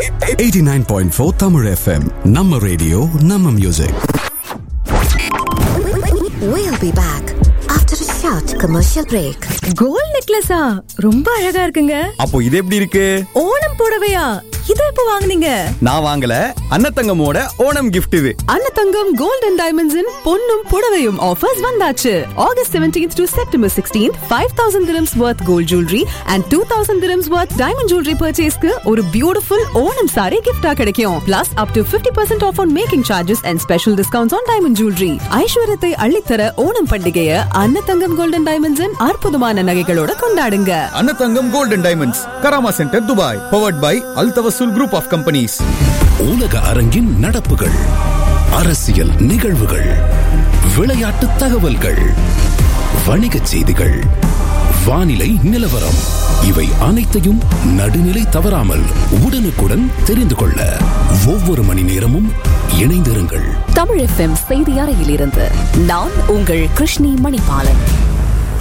89.4 Tamil FM நம்ம radio நம்ம music We'll be back after a short commercial break. Gold நெக்லஸா ரொம்ப அழகா இருக்குங்க அப்போ இது எப்படி இருக்கு ஓணம் புடவையா இதை எப்ப வாங்குனீங்க நான் வாங்கல அன்னத்தங்கமோட ஓணம் gift இது அன்னதங்கம் கோல்ட் அண்ட் டைமண்ட்ஸின் பொன்னும் புடவையும் ஆஃபர்ஸ் வந்தாச்சு August 17th to September 16th 5000 dirhams worth gold jewelry and 2000 dirhams worth diamond jewelry purchaseக்கு ஒரு பியூட்டிஃபுல் ஓணம் saree gift-ஆ கிடைக்கும் plus up to 50% off on making charges and special discounts on diamond jewelry ஐஸ்வர்யத்தை அள்ளித்தர ஓணம் பண்டிகையை அன்னதங்கம் gold and டைமண்ட்ஸின் அற்புதமான நகைகளோட கொண்டாடுங்க அன்னத்தங்கம் golden diamonds Karama centre Dubai powered by Al Tawasul group of companies உலக அரங்கின் நடப்புகள் அரசியல் நிகழ்வுகள் விளையாட்டு தகவல்கள் வணிகச் செய்திகள் வானிலை நிலவரம் இவை அனைத்தையும் நடுநிலை தவறாமல் உடனுக்குடன் தெரிந்து கொள்ள ஒவ்வொரு மணி நேரமும் இணைந்திருங்கள் தமிழ் எஃப்எம் செய்தி அறையிலிருந்து நான் உங்கள் கிருஷ்ணி மணிபாலன்